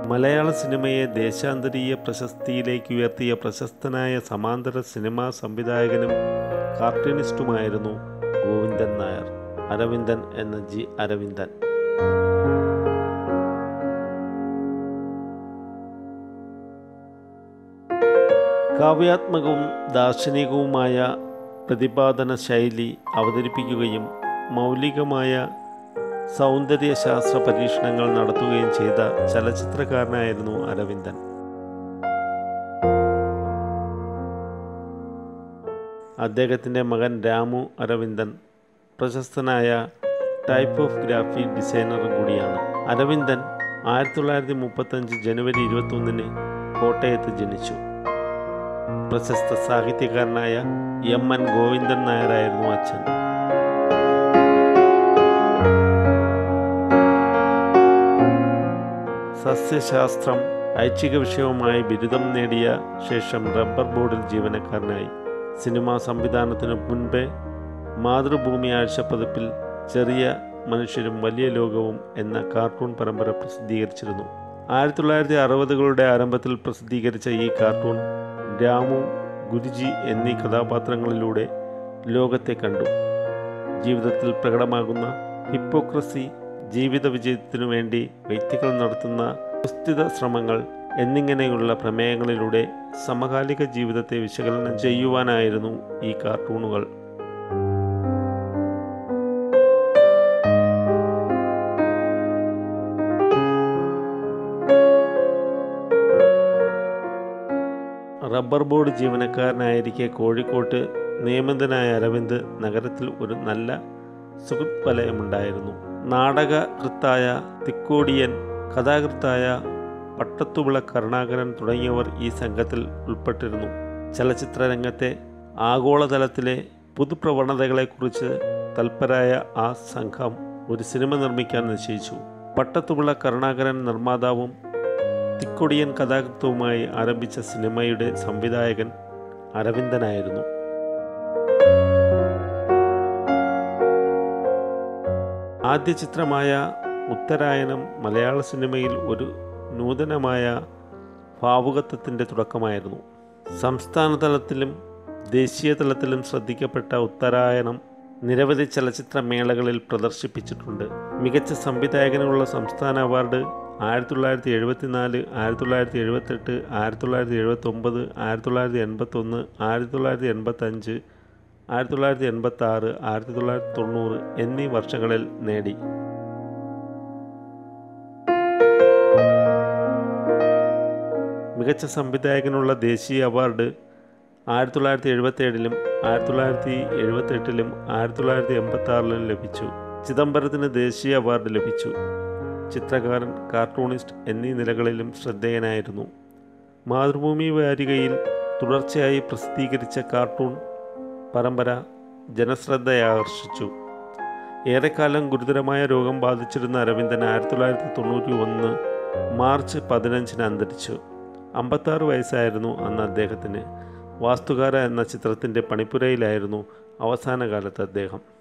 മലയാള സിനിമയെ ദേശാന്തരീയ പ്രശസ്തിയിലേക്ക് ഉയർത്തിയ പ്രശസ്തനായ സമാന്തര സിനിമാ സംവിധായകനും കാർട്ടൂണിസ്റ്റുമായിരുന്നു ഗോവിന്ദൻ നായർ അരവിന്ദൻ എന്ന ജി അരവിന്ദൻ കാവ്യാത്മകവും ദാർശനികവുമായ പ്രതിപാദന ശൈലി അവതരിപ്പിക്കുകയും മൗലികമായ സൗന്ദര്യശാസ്ത്ര പരീക്ഷണങ്ങൾ നടത്തുകയും ചെയ്ത ചലച്ചിത്രകാരനായിരുന്നു അരവിന്ദൻ അദ്ദേഹത്തിൻ്റെ മകൻ രാമു അരവിന്ദൻ പ്രശസ്തനായ ടൈപ്പ് ഓഫ് ഗ്രാഫി ഡിസൈനർ കൂടിയാണ് അരവിന്ദൻ ആയിരത്തി തൊള്ളായിരത്തി മുപ്പത്തഞ്ച് ജനുവരി ഇരുപത്തൊന്നിന് കോട്ടയത്ത് ജനിച്ചു പ്രശസ്ത സാഹിത്യകാരനായ എം എൻ ഗോവിന്ദൻ നായരായിരുന്നു അച്ഛൻ സസ്യശാസ്ത്രം ഐച്ഛിക വിഷയവുമായി ബിരുദം നേടിയ ശേഷം റബ്ബർ ബോർഡിൽ ജീവനക്കാരനായി സിനിമാ സംവിധാനത്തിനു മുൻപേ മാതൃഭൂമി ആഴ്ചപ്പതിപ്പിൽ ചെറിയ മനുഷ്യരും വലിയ ലോകവും എന്ന കാർട്ടൂൺ പരമ്പര പ്രസിദ്ധീകരിച്ചിരുന്നു ആയിരത്തി തൊള്ളായിരത്തി അറുപതുകളുടെ ആരംഭത്തിൽ പ്രസിദ്ധീകരിച്ച ഈ കാർട്ടൂൺ രാമു ഗുരുജി എന്നീ കഥാപാത്രങ്ങളിലൂടെ ലോകത്തെ കണ്ടു ജീവിതത്തിൽ പ്രകടമാകുന്ന ഹിപ്പോക്രസി ജീവിത വിജയത്തിനു വേണ്ടി വ്യക്തികൾ നടത്തുന്ന സുസ്ഥിത ശ്രമങ്ങൾ എന്നിങ്ങനെയുള്ള പ്രമേയങ്ങളിലൂടെ സമകാലിക ജീവിതത്തെ വിശകലനം ചെയ്യുവാനായിരുന്നു ഈ കാർട്ടൂണുകൾ റബ്ബർ ബോർഡ് ജീവനക്കാരനായിരിക്കെ കോഴിക്കോട്ട് നിയമിതനായ അരവിന്ദ് നഗരത്തിൽ ഒരു നല്ല സുഹൃത്ത് വലയമുണ്ടായിരുന്നു നാടകകൃത്തായ തിക്കോടിയൻ കഥാകൃത്തായ പട്ടത്തുവിള കരുണാകരൻ തുടങ്ങിയവർ ഈ സംഘത്തിൽ ഉൾപ്പെട്ടിരുന്നു ചലച്ചിത്ര രംഗത്തെ ആഗോളതലത്തിലെ പുതുപ്രവണതകളെക്കുറിച്ച് തൽപരായ ആ സംഘം ഒരു സിനിമ നിർമ്മിക്കാൻ നിശ്ചയിച്ചു പട്ടത്തുവിള കരുണാകരൻ നിർമ്മാതാവും തിക്കൊടിയൻ കഥാകൃത്തവുമായി ആരംഭിച്ച സിനിമയുടെ സംവിധായകൻ അരവിന്ദനായിരുന്നു ആദ്യ ചിത്രമായ ഉത്തരായനം മലയാള സിനിമയിൽ ഒരു നൂതനമായ ഭാവുകത്വത്തിൻ്റെ തുടക്കമായിരുന്നു സംസ്ഥാന തലത്തിലും ദേശീയ തലത്തിലും ശ്രദ്ധിക്കപ്പെട്ട ഉത്തരായനം നിരവധി ചലച്ചിത്ര മേളകളിൽ പ്രദർശിപ്പിച്ചിട്ടുണ്ട് മികച്ച സംവിധായകനുള്ള സംസ്ഥാന അവാർഡ് ആയിരത്തി തൊള്ളായിരത്തി എഴുപത്തിനാല് ആയിരത്തി തൊള്ളായിരത്തി എഴുപത്തെട്ട് ആയിരത്തി തൊള്ളായിരത്തി എഴുപത്തൊമ്പത് ആയിരത്തി തൊള്ളായിരത്തി എൺപത്തൊന്ന് ആയിരത്തി തൊള്ളായിരത്തി എൺപത്തഞ്ച് ആയിരത്തി തൊള്ളായിരത്തി എൺപത്തി ആറ് ആയിരത്തി തൊള്ളായിരത്തി തൊണ്ണൂറ് എന്നീ വർഷങ്ങളിൽ നേടി മികച്ച സംവിധായകനുള്ള ദേശീയ അവാർഡ് ആയിരത്തി തൊള്ളായിരത്തി എഴുപത്തേഴിലും ആയിരത്തി തൊള്ളായിരത്തി എഴുപത്തെട്ടിലും ആയിരത്തി തൊള്ളായിരത്തി എൺപത്തി ആറിലും ലഭിച്ചു ചിദംബരത്തിന് ദേശീയ അവാർഡ് ലഭിച്ചു ചിത്രകാരൻ കാർട്ടൂണിസ്റ്റ് എന്നീ നിലകളിലും ശ്രദ്ധേയനായിരുന്നു മാതൃഭൂമി വാരികയിൽ തുടർച്ചയായി പ്രസിദ്ധീകരിച്ച കാർട്ടൂൺ പരമ്പര ജനശ്രദ്ധയാകർഷിച്ചു ഏറെക്കാലം ഗുരുതരമായ രോഗം ബാധിച്ചിരുന്ന അരവിന്ദൻ ആയിരത്തി തൊള്ളായിരത്തി തൊണ്ണൂറ്റി ഒന്ന് മാർച്ച് പതിനഞ്ചിന് അന്തരിച്ചു അമ്പത്താറ് വയസ്സായിരുന്നു അന്ന് അദ്ദേഹത്തിന് വാസ്തുകാര എന്ന ചിത്രത്തിൻ്റെ പണിപ്പുരയിലായിരുന്നു അവസാന കാലത്ത് അദ്ദേഹം